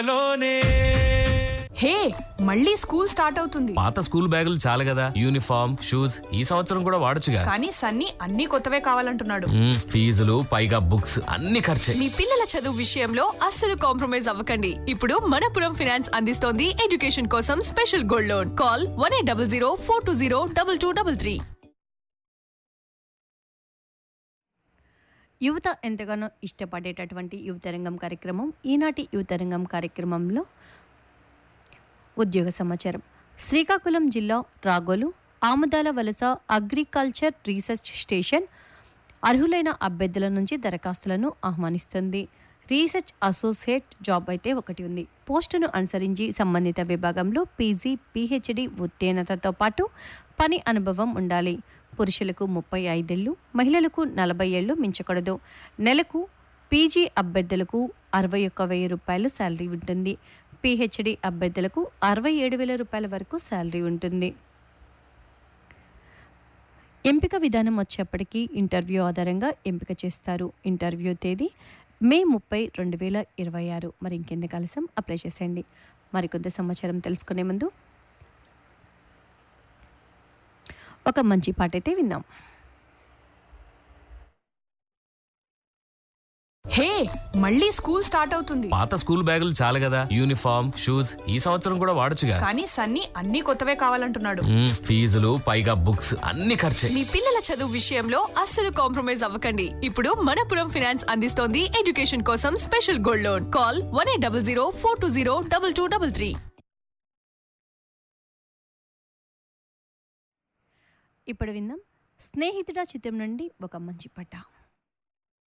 హే మళ్ళీ school start అవుతుంది పాత స్కూల్ బ్యాగులు చాలు కదా యూనిఫామ్ షూస్ ఈ సంవత్సరం కూడా వాడొచ్చుగా కానీ సన్నీ అన్ని కొత్తవే కావాలంటున్నాడు మ్మ్, ఫీజులు పైగా బుక్స్ అన్ని ఖర్చే మీ పిల్లల చదువు విషయంలో అస్సలు కాంప్రమైజ్ అవ్వకండి ఇప్పుడు మనపురం ఫినాన్స్ అందిస్తోంది ఎడ్యుకేషన్ కోసం special gold loan call one eight double zero four two zero double two double three యువత ఎంతగానో ఇష్టపడేటటువంటి యువతరంగం కార్యక్రమం ఈనాటి యువతరంగం కార్యక్రమంలో ఉద్యోగ సమాచారం శ్రీకాకుళం జిల్లా రాగోలు ఆముదాల వలస అగ్రికల్చర్ రీసెర్చ్ స్టేషన్ అర్హులైన అభ్యర్థుల నుంచి దరఖాస్తులను ఆహ్వానిస్తుంది రీసెర్చ్ అసోసియేట్ జాబ్ అయితే ఒకటి ఉంది పోస్టును అనుసరించి సంబంధిత విభాగంలో పీజీ పీహెచ్డి ఉత్తీర్ణతతో పాటు పని అనుభవం ఉండాలి పురుషులకు ముప్పై ఐదేళ్ళు మహిళలకు నలభై ఏళ్ళు మించకూడదు నెలకు పీజీ అభ్యర్థులకు అరవై ఒక్క వెయ్యి రూపాయలు శాలరీ ఉంటుంది పీహెచ్డి అభ్యర్థులకు అరవై ఏడు వేల రూపాయల వరకు శాలరీ ఉంటుంది ఎంపిక విధానం వచ్చేప్పటికీ ఇంటర్వ్యూ ఆధారంగా ఎంపిక చేస్తారు ఇంటర్వ్యూ తేదీ మే ముప్పై రెండు వేల ఇరవై ఆరు మరి ఇంకెందుకు ఆలస్యం అప్లై చేసేయండి మరికొంత సమాచారం తెలుసుకునే ముందు ఒక మంచి పాట అయితే విందాం హే మళ్ళీ స్కూల్ స్టార్ట్ అవుతుంది పాత స్కూల్ బ్యాగులు చాలు కదా యూనిఫామ్ షూస్ ఈ సంవత్సరం కూడా వాడొచ్చుగా కానీ సన్నీ అన్ని కొత్తవే కావాలంటున్నాడు మ్మ్, ఫీజులు పైగా బుక్స్ అన్ని ఖర్చే మీ పిల్లల చదువు విషయంలో అస్సలు కాంప్రమైజ్ అవ్వకండి ఇప్పుడు మనపురం ఫినాన్స్ అందిస్తోంది ఎడ్యుకేషన్ కోసం special gold loan call one eight double zero four two zero double two double three ఇప్పుడు విందాం స్నేహితుడా చిత్రం నుండి ఒక మంచి పాట